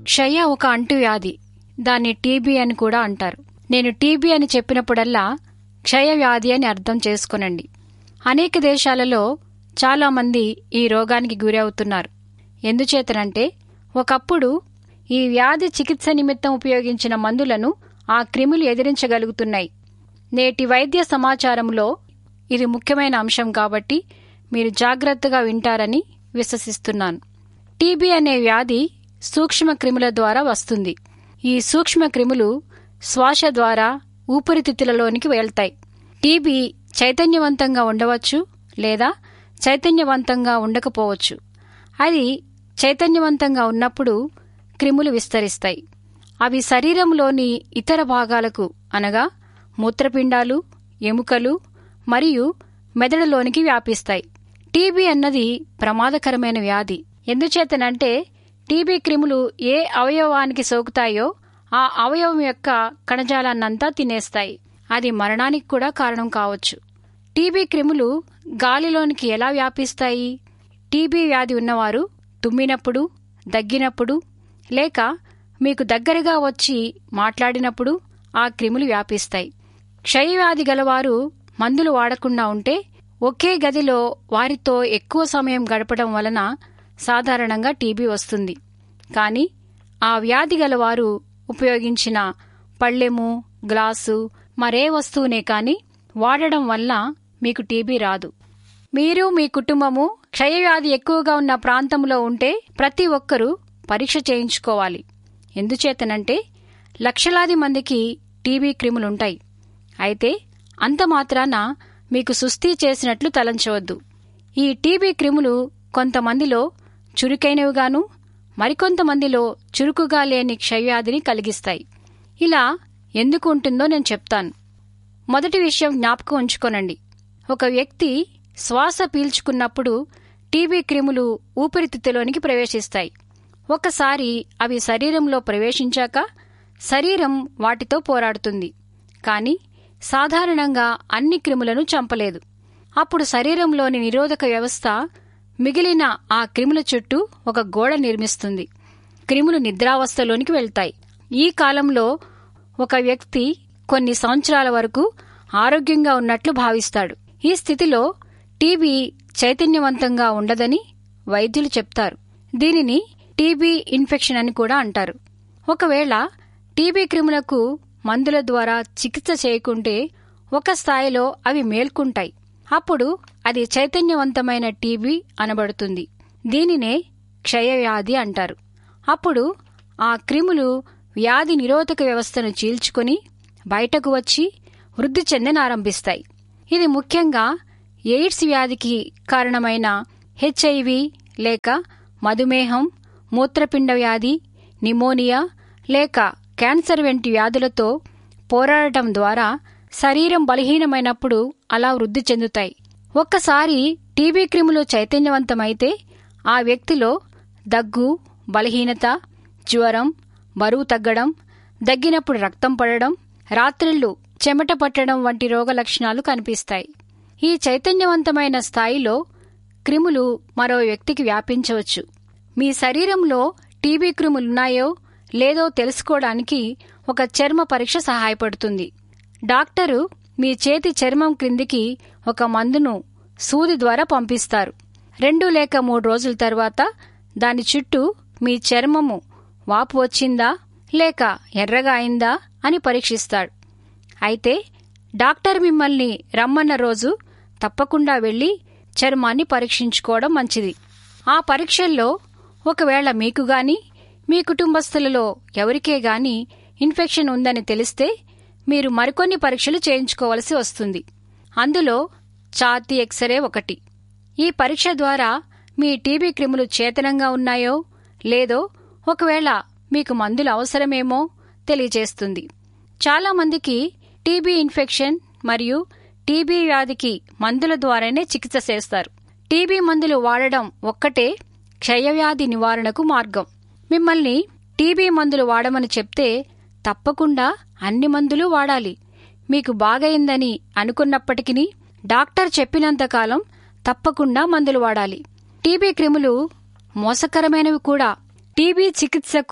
క్షయ ఒక అంటువ్యాధి దాన్ని టీబీ అని కూడా అంటారు నేను టీబీ అని చెప్పినప్పుడల్లా క్షయ వ్యాధి అని అర్థం చేసుకొనండి అనేక దేశాలలో చాలామంది ఈ రోగానికి గురి అవుతున్నారు ఎందుచేతనంటే ఒకప్పుడు ఈ వ్యాధి చికిత్స నిమిత్తం ఉపయోగించిన మందులను ఆ క్రిములు ఎదిరించగలుగుతున్నాయి నేటి వైద్య సమాచారంలో ఇది ముఖ్యమైన అంశం కాబట్టి మీరు జాగ్రత్తగా వింటారని విశ్వసిస్తున్నాను టీబీ అనే వ్యాధి సూక్ష్మ క్రిముల ద్వారా వస్తుంది ఈ సూక్ష్మ క్రిములు శ్వాస ద్వారా ఊపిరితిత్తులలోనికి వెళ్తాయి టీబీ చైతన్యవంతంగా ఉండవచ్చు లేదా చైతన్యవంతంగా ఉండకపోవచ్చు అది చైతన్యవంతంగా ఉన్నప్పుడు క్రిములు విస్తరిస్తాయి అవి శరీరంలోని ఇతర భాగాలకు అనగా మూత్రపిండాలు ఎముకలు మరియు మెదడులోనికి వ్యాపిస్తాయి టీబీ అన్నది ప్రమాదకరమైన వ్యాధి ఎందుచేతనంటే టీబీ క్రిములు ఏ అవయవానికి సోకుతాయో ఆ అవయవం యొక్క కణజాలాన్నంతా తినేస్తాయి అది మరణానికి కూడా కారణం కావచ్చు టీబీ క్రిములు గాలిలోనికి ఎలా వ్యాపిస్తాయి టీబీ వ్యాధి ఉన్నవారు తుమ్మినప్పుడు దగ్గినప్పుడు లేక మీకు దగ్గరగా వచ్చి మాట్లాడినప్పుడు ఆ క్రిములు వ్యాపిస్తాయి క్షయవ్యాధి గలవారు మందులు వాడకుండా ఉంటే ఒకే గదిలో వారితో ఎక్కువ సమయం గడపడం వలన సాధారణంగా టీబీ వస్తుంది కానీ ఆ వ్యాధి గలవారు ఉపయోగించిన పళ్ళెము గ్లాసు మరే వస్తువునే కాని వాడడం వల్ల మీకు టీబీ రాదు మీరు మీ కుటుంబము క్షయవ్యాధి ఎక్కువగా ఉన్న ప్రాంతంలో ఉంటే ప్రతి ఒక్కరూ పరీక్ష చేయించుకోవాలి ఎందుచేతనంటే లక్షలాది మందికి టీబీ క్రిములుంటాయి అయితే అంత మాత్రాన మీకు సుస్థి చేసినట్లు తలంచవద్దు ఈ టీబీ క్రిములు కొంతమందిలో చురుకైనవిగాను మరికొంతమందిలో చురుకుగా లేని క్షయవ్యాధిని కలిగిస్తాయి ఇలా ఎందుకు ఉంటుందో నేను చెప్తాను మొదటి విషయం జ్ఞాపకం ఉంచుకోనండి ఒక వ్యక్తి శ్వాస పీల్చుకున్నప్పుడు టీబీ క్రిములు ఊపిరితిత్తులోనికి ప్రవేశిస్తాయి ఒకసారి అవి శరీరంలో ప్రవేశించాక శరీరం వాటితో పోరాడుతుంది కానీ సాధారణంగా అన్ని క్రిములను చంపలేదు అప్పుడు శరీరంలోని నిరోధక వ్యవస్థ మిగిలిన ఆ క్రిముల చుట్టూ ఒక గోడ నిర్మిస్తుంది క్రిములు నిద్రావస్థలోనికి వెళ్తాయి ఈ కాలంలో ఒక వ్యక్తి కొన్ని సంవత్సరాల వరకు ఆరోగ్యంగా ఉన్నట్లు భావిస్తాడు ఈ స్థితిలో టీబీ చైతన్యవంతంగా ఉండదని వైద్యులు చెప్తారు దీనిని టీబీ ఇన్ఫెక్షన్ అని కూడా అంటారు ఒకవేళ టీబీ క్రిములకు మందుల ద్వారా చికిత్స చేయకుంటే ఒక స్థాయిలో అవి మేల్కుంటాయి అప్పుడు అది చైతన్యవంతమైన టీబీ అనబడుతుంది దీనినే క్షయవ్యాధి అంటారు అప్పుడు ఆ క్రిములు వ్యాధి నిరోధక వ్యవస్థను చీల్చుకొని బయటకు వచ్చి వృద్ధి చెందనారంభిస్తాయి ఇది ముఖ్యంగా ఎయిడ్స్ వ్యాధికి కారణమైన హెచ్ఐవి లేక మధుమేహం మూత్రపిండ వ్యాధి నిమోనియా లేక క్యాన్సర్ వంటి వ్యాధులతో పోరాడటం ద్వారా శరీరం బలహీనమైనప్పుడు అలా వృద్ధి చెందుతాయి ఒక్కసారి టీబీ క్రిములు చైతన్యవంతమైతే ఆ వ్యక్తిలో దగ్గు బలహీనత జ్వరం బరువు తగ్గడం దగ్గినప్పుడు రక్తం పడడం రాత్రిళ్లు చెమట పట్టడం వంటి రోగ లక్షణాలు కనిపిస్తాయి ఈ చైతన్యవంతమైన స్థాయిలో క్రిములు మరో వ్యక్తికి వ్యాపించవచ్చు మీ శరీరంలో టీబీ క్రిములున్నాయో లేదో తెలుసుకోవడానికి ఒక చర్మ పరీక్ష సహాయపడుతుంది డాక్టరు మీ చేతి చర్మం క్రిందికి ఒక మందును సూది ద్వారా పంపిస్తారు రెండు లేక మూడు రోజుల తర్వాత దాని చుట్టూ మీ చర్మము వాపు వచ్చిందా లేక ఎర్రగా అయిందా అని పరీక్షిస్తాడు అయితే డాక్టర్ మిమ్మల్ని రమ్మన్న రోజు తప్పకుండా వెళ్ళి చర్మాన్ని పరీక్షించుకోవడం మంచిది ఆ పరీక్షల్లో ఒకవేళ మీకు గాని మీ కుటుంబస్తులలో ఎవరికే గాని ఇన్ఫెక్షన్ ఉందని తెలిస్తే మీరు మరికొన్ని పరీక్షలు చేయించుకోవలసి వస్తుంది అందులో ఛాతీ ఎక్స్రే ఒకటి ఈ పరీక్ష ద్వారా మీ టీబీ క్రిములు చేతనంగా ఉన్నాయో లేదో ఒకవేళ మీకు మందులు అవసరమేమో తెలియజేస్తుంది చాలామందికి టీబీ ఇన్ఫెక్షన్ మరియు టీబీ వ్యాధికి మందుల ద్వారానే చికిత్స చేస్తారు టీబీ మందులు వాడడం ఒక్కటే క్షయవ్యాధి నివారణకు మార్గం మిమ్మల్ని టీబీ మందులు వాడమని చెప్తే తప్పకుండా అన్ని మందులు వాడాలి మీకు బాగయిందని అనుకున్నప్పటికీ డాక్టర్ చెప్పినంతకాలం తప్పకుండా మందులు వాడాలి టీబీ క్రిములు మోసకరమైనవి కూడా టీబీ చికిత్సకు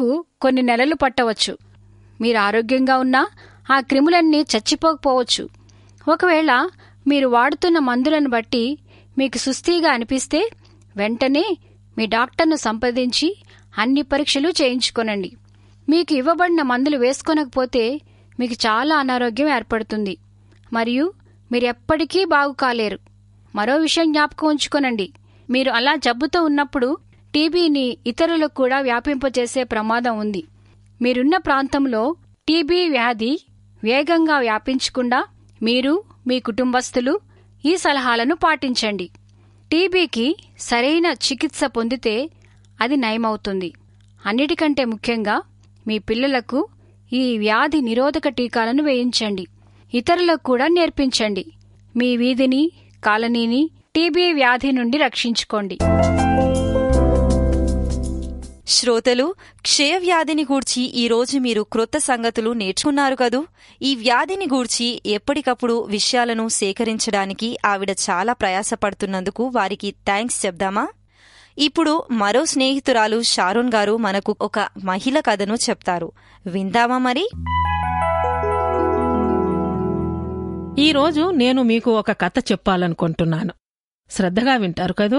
కొన్ని నెలలు పట్టవచ్చు మీరు ఆరోగ్యంగా ఉన్నా ఆ క్రిములన్నీ చచ్చిపోకపోవచ్చు ఒకవేళ మీరు వాడుతున్న మందులను బట్టి మీకు సుస్థిగా అనిపిస్తే వెంటనే మీ డాక్టర్ను సంప్రదించి అన్ని పరీక్షలు చేయించుకొనండి మీకు ఇవ్వబడిన మందులు వేసుకోనకపోతే మీకు చాలా అనారోగ్యం ఏర్పడుతుంది మరియు మీరు ఎప్పటికీ బాగు కాలేరు మరో విషయం జ్ఞాపకం ఉంచుకోనండి మీరు అలా జబ్బుతో ఉన్నప్పుడు టీబీని ఇతరులకు కూడా వ్యాపింపజేసే ప్రమాదం ఉంది మీరున్న ప్రాంతంలో టీబీ వ్యాధి వేగంగా వ్యాపించకుండా మీరు మీ కుటుంబస్తులు ఈ సలహాలను పాటించండి టీబీకి సరైన చికిత్స పొందితే అది నయమవుతుంది అన్నిటికంటే ముఖ్యంగా మీ పిల్లలకు ఈ వ్యాధి నిరోధక టీకాలను వేయించండి ఇతరులకు కూడా నేర్పించండి మీ వీధిని కాలనీని టీబీ వ్యాధి నుండి రక్షించుకోండి శ్రోతలు క్షయవ్యాధిని గూర్చి ఈ రోజు మీరు క్రొత్త సంగతులు నేర్చుకున్నారు కదూ ఈ వ్యాధిని గూర్చి ఎప్పటికప్పుడు విషయాలను సేకరించడానికి ఆవిడ చాలా ప్రయాసపడుతున్నందుకు వారికి థ్యాంక్స్ చెప్దామా ఇప్పుడు మరో స్నేహితురాలు షారోన్ గారు మనకు ఒక మహిళ కథను చెప్తారు విందామా మరి ఈరోజు నేను మీకు ఒక కథ చెప్పాలనుకుంటున్నాను శ్రద్ధగా వింటారు కదూ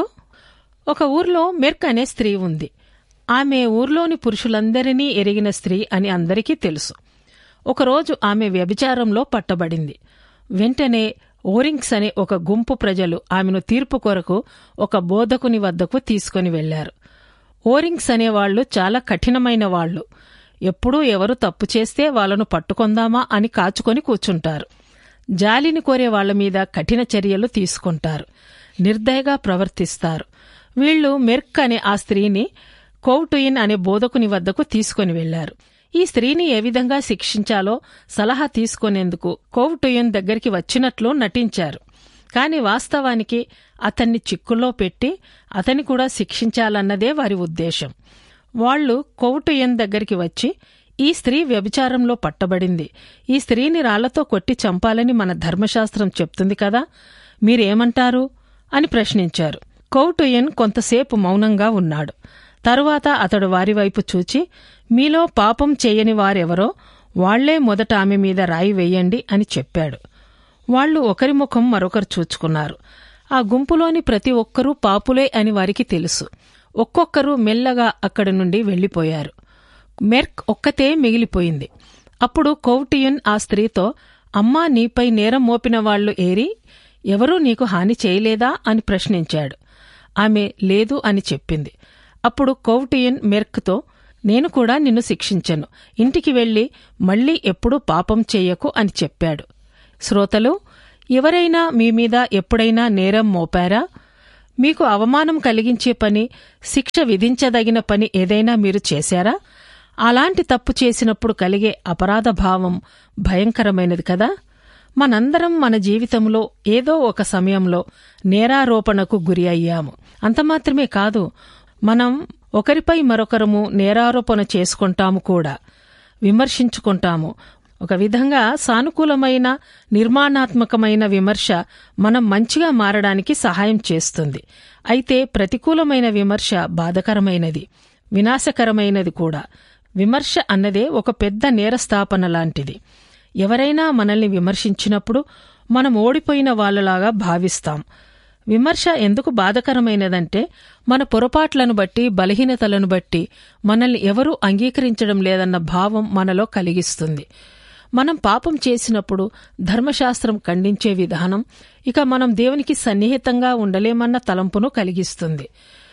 ఒక ఊర్లో మెర్క్ అనే స్త్రీ ఉంది ఆమె ఊర్లోని పురుషులందరినీ ఎరిగిన స్త్రీ అని అందరికీ తెలుసు ఒకరోజు ఆమె వ్యభిచారంలో పట్టబడింది వెంటనే ఓరింగ్స్ అనే ఒక గుంపు ప్రజలు ఆమెను తీర్పు కొరకు ఒక బోధకుని వద్దకు తీసుకుని వెళ్లారు ఓరింగ్స్ అనేవాళ్లు చాలా కఠినమైన వాళ్లు ఎప్పుడూ ఎవరు తప్పు చేస్తే వాళ్ళను పట్టుకొందామా అని కాచుకొని కూర్చుంటారు జాలిని కోరే వాళ్ల మీద కఠిన చర్యలు తీసుకుంటారు నిర్దయగా ప్రవర్తిస్తారు వీళ్లు మెర్క్ అనే ఆ స్త్రీని కౌటుయిన్ అనే బోధకుని వద్దకు తీసుకుని వెళ్లారు ఈ స్త్రీని ఏ విధంగా శిక్షించాలో సలహా తీసుకునేందుకు కౌటుయిన్ దగ్గరికి వచ్చినట్లు నటించారు కాని వాస్తవానికి అతన్ని చిక్కుల్లో పెట్టి అతని కూడా శిక్షించాలన్నదే వారి ఉద్దేశం వాళ్లు కౌటుయన్ దగ్గరికి వచ్చి ఈ స్త్రీ వ్యభిచారంలో పట్టబడింది ఈ స్త్రీని రాళ్లతో కొట్టి చంపాలని మన ధర్మశాస్త్రం చెప్తుంది కదా మీరేమంటారు అని ప్రశ్నించారు కౌటుయన్ కొంతసేపు మౌనంగా ఉన్నాడు తరువాత అతడు వారి వైపు చూచి మీలో పాపం చేయని వారెవరో వాళ్లే మొదట ఆమె మీద రాయి వెయ్యండి అని చెప్పాడు వాళ్లు ఒకరి ముఖం మరొకరు చూచుకున్నారు ఆ గుంపులోని ప్రతి ఒక్కరూ పాపులే అని వారికి తెలుసు ఒక్కొక్కరు మెల్లగా అక్కడి నుండి వెళ్లిపోయారు మెర్క్ ఒక్కతే మిగిలిపోయింది అప్పుడు కౌటియన్ ఆ స్త్రీతో అమ్మా నీపై నేరం మోపిన వాళ్లు ఏరి ఎవరూ నీకు హాని చేయలేదా అని ప్రశ్నించాడు ఆమె లేదు అని చెప్పింది అప్పుడు కౌటియన్ మెర్క్తో నేను కూడా నిన్ను శిక్షించను ఇంటికి వెళ్లి మళ్లీ ఎప్పుడూ పాపం చెయ్యకు అని చెప్పాడు శ్రోతలు ఎవరైనా మీ మీద ఎప్పుడైనా నేరం మోపారా మీకు అవమానం కలిగించే పని శిక్ష విధించదగిన పని ఏదైనా మీరు చేశారా అలాంటి తప్పు చేసినప్పుడు కలిగే అపరాధ భావం భయంకరమైనది కదా మనందరం మన జీవితంలో ఏదో ఒక సమయంలో నేరారోపణకు గురి అయ్యాము అంతమాత్రమే కాదు మనం ఒకరిపై మరొకరము నేరారోపణ చేసుకుంటాము కూడా విమర్శించుకుంటాము ఒక విధంగా సానుకూలమైన నిర్మాణాత్మకమైన విమర్శ మనం మంచిగా మారడానికి సహాయం చేస్తుంది అయితే ప్రతికూలమైన విమర్శ బాధకరమైనది వినాశకరమైనది కూడా విమర్శ అన్నదే ఒక పెద్ద నేరస్థాపన లాంటిది ఎవరైనా మనల్ని విమర్శించినప్పుడు మనం ఓడిపోయిన వాళ్ళలాగా భావిస్తాం విమర్శ ఎందుకు బాధకరమైనదంటే మన పొరపాట్లను బట్టి బలహీనతలను బట్టి మనల్ని ఎవరూ అంగీకరించడం లేదన్న భావం మనలో కలిగిస్తుంది మనం పాపం చేసినప్పుడు ధర్మశాస్త్రం ఖండించే విధానం ఇక మనం దేవునికి సన్నిహితంగా ఉండలేమన్న తలంపును కలిగిస్తుంది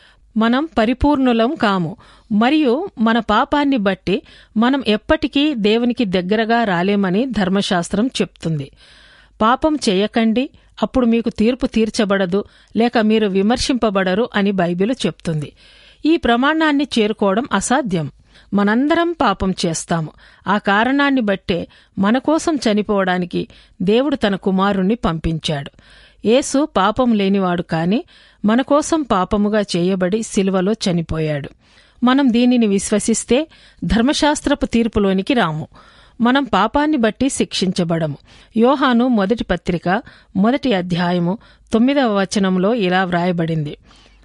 మనం పరిపూర్ణులం కాము మరియు మన పాపాన్ని బట్టి మనం ఎప్పటికీ దేవునికి దగ్గరగా రాలేమని ధర్మశాస్త్రం చెప్తుంది పాపం చేయకండి అప్పుడు మీకు తీర్పు తీర్చబడదు లేక మీరు విమర్శింపబడరు అని బైబిలు చెప్తుంది ఈ ప్రమాణాన్ని చేరుకోవడం అసాధ్యం మనందరం పాపం చేస్తాము ఆ కారణాన్ని బట్టే మన కోసం చనిపోవడానికి దేవుడు తన కుమారుణ్ణి పంపించాడు యేసు పాపం లేనివాడు కాని మన కోసం పాపముగా చేయబడి సిలువలో చనిపోయాడు మనం దీనిని విశ్వసిస్తే ధర్మశాస్త్రపు తీర్పులోనికి రాము మనం పాపాన్ని బట్టి శిక్షించబడము యోహాను మొదటి పత్రిక మొదటి అధ్యాయము తొమ్మిదవ వచనంలో ఇలా వ్రాయబడింది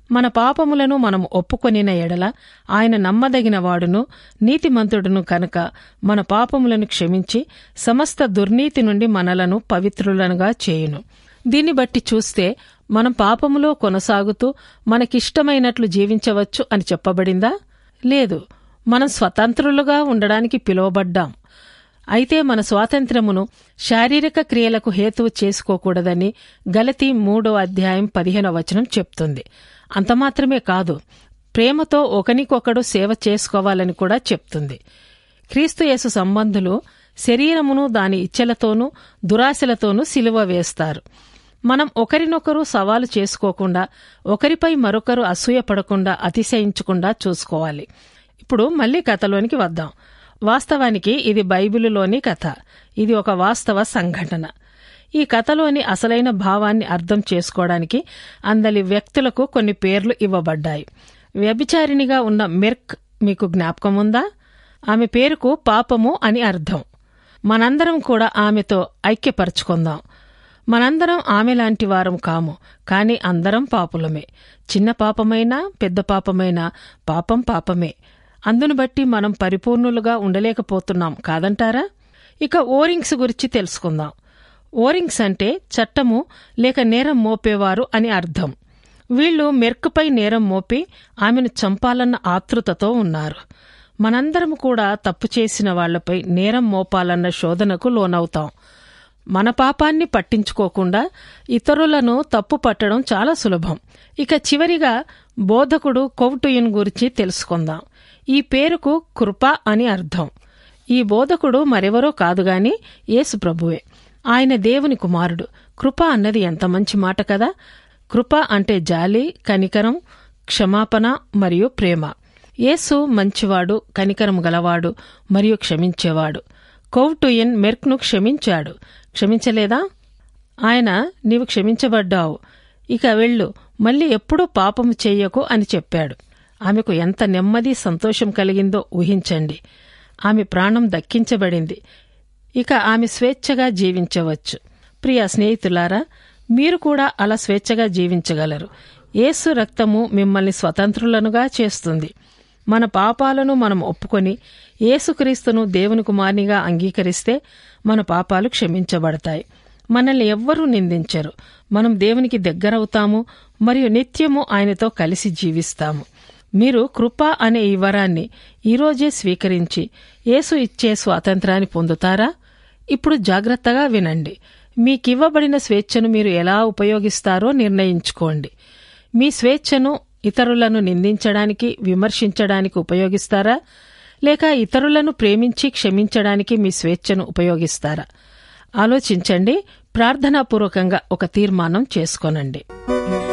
మన పాపములను మనం ఒప్పుకొనిన ఎడల ఆయన నమ్మదగిన వాడును నీతిమంతుడును కనుక మన పాపములను క్షమించి సమస్త దుర్నీతి నుండి మనలను పవిత్రులనుగా చేయును దీన్ని బట్టి చూస్తే మనం పాపములో కొనసాగుతూ మనకిష్టమైనట్లు జీవించవచ్చు అని చెప్పబడిందా లేదు మనం స్వతంత్రులుగా ఉండడానికి పిలువబడ్డాం అయితే మన స్వాతంత్ర్యమును శారీరక క్రియలకు హేతువు చేసుకోకూడదని గలతి మూడో అధ్యాయం పదిహేనో వచనం చెప్తుంది అంత మాత్రమే కాదు ప్రేమతో ఒకనికొకడు సేవ చేసుకోవాలని కూడా చెప్తుంది క్రీస్తు యేసు సంబంధులు శరీరమును దాని ఇచ్చెలతోనూ దురాశలతోనూ సిలువ వేస్తారు మనం ఒకరినొకరు సవాలు చేసుకోకుండా ఒకరిపై మరొకరు అసూయపడకుండా అతిశయించకుండా చూసుకోవాలి ఇప్పుడు మళ్ళీ కథలోనికి వద్దాం వాస్తవానికి ఇది బైబిలులోని కథ ఇది ఒక వాస్తవ సంఘటన ఈ కథలోని అసలైన భావాన్ని అర్థం చేసుకోవడానికి అందలి వ్యక్తులకు కొన్ని పేర్లు ఇవ్వబడ్డాయి వ్యభిచారిణిగా ఉన్న మెర్క్ మీకు జ్ఞాపకం ఉందా ఆమె పేరుకు పాపము అని అర్థం మనందరం కూడా ఆమెతో ఐక్యపరచుకుందాం మనందరం ఆమె లాంటి వారం కాము కాని అందరం పాపులమే చిన్న పాపమైనా పెద్ద పాపమైనా పాపం పాపమే అందును బట్టి మనం పరిపూర్ణులుగా ఉండలేకపోతున్నాం కాదంటారా ఇక ఓరింగ్స్ గురించి తెలుసుకుందాం ఓరింగ్స్ అంటే చట్టము లేక నేరం మోపేవారు అని అర్థం వీళ్లు మెర్కుపై నేరం మోపి ఆమెను చంపాలన్న ఆతృతతో ఉన్నారు మనందరం కూడా తప్పు చేసిన వాళ్లపై నేరం మోపాలన్న శోధనకు లోనవుతాం మన పాపాన్ని పట్టించుకోకుండా ఇతరులను తప్పు పట్టడం చాలా సులభం ఇక చివరిగా బోధకుడు కొవ్టుయున్ గురించి తెలుసుకుందాం ఈ పేరుకు కృప అని అర్థం ఈ బోధకుడు మరెవరో కాదుగాని యేసు ప్రభువే ఆయన దేవుని కుమారుడు కృప అన్నది ఎంత మంచి మాట కదా కృప అంటే జాలి కనికరం క్షమాపణ మరియు ప్రేమ యేసు మంచివాడు కనికరం గలవాడు మరియు క్షమించేవాడు కౌటుయన్ మెర్క్ను క్షమించాడు క్షమించలేదా ఆయన నీవు క్షమించబడ్డావు ఇక వెళ్ళు మళ్ళీ ఎప్పుడూ పాపము చెయ్యకు అని చెప్పాడు ఆమెకు ఎంత నెమ్మది సంతోషం కలిగిందో ఊహించండి ఆమె ప్రాణం దక్కించబడింది ఇక ఆమె స్వేచ్ఛగా జీవించవచ్చు ప్రియ స్నేహితులారా మీరు కూడా అలా స్వేచ్ఛగా జీవించగలరు యేసు రక్తము మిమ్మల్ని స్వతంత్రులనుగా చేస్తుంది మన పాపాలను మనం ఒప్పుకొని యేసుక్రీస్తును దేవుని కుమార్నిగా అంగీకరిస్తే మన పాపాలు క్షమించబడతాయి మనల్ని ఎవ్వరూ నిందించరు మనం దేవునికి దగ్గరవుతాము మరియు నిత్యము ఆయనతో కలిసి జీవిస్తాము మీరు కృప అనే ఈ వరాన్ని ఈరోజే స్వీకరించి యేసు ఇచ్చే స్వాతంత్రాన్ని పొందుతారా ఇప్పుడు జాగ్రత్తగా వినండి మీకివ్వబడిన స్వేచ్ఛను మీరు ఎలా ఉపయోగిస్తారో నిర్ణయించుకోండి మీ స్వేచ్ఛను ఇతరులను నిందించడానికి విమర్శించడానికి ఉపయోగిస్తారా లేక ఇతరులను ప్రేమించి క్షమించడానికి మీ స్వేచ్ఛను ఉపయోగిస్తారా ఆలోచించండి ప్రార్థనాపూర్వకంగా ఒక తీర్మానం చేసుకోనండి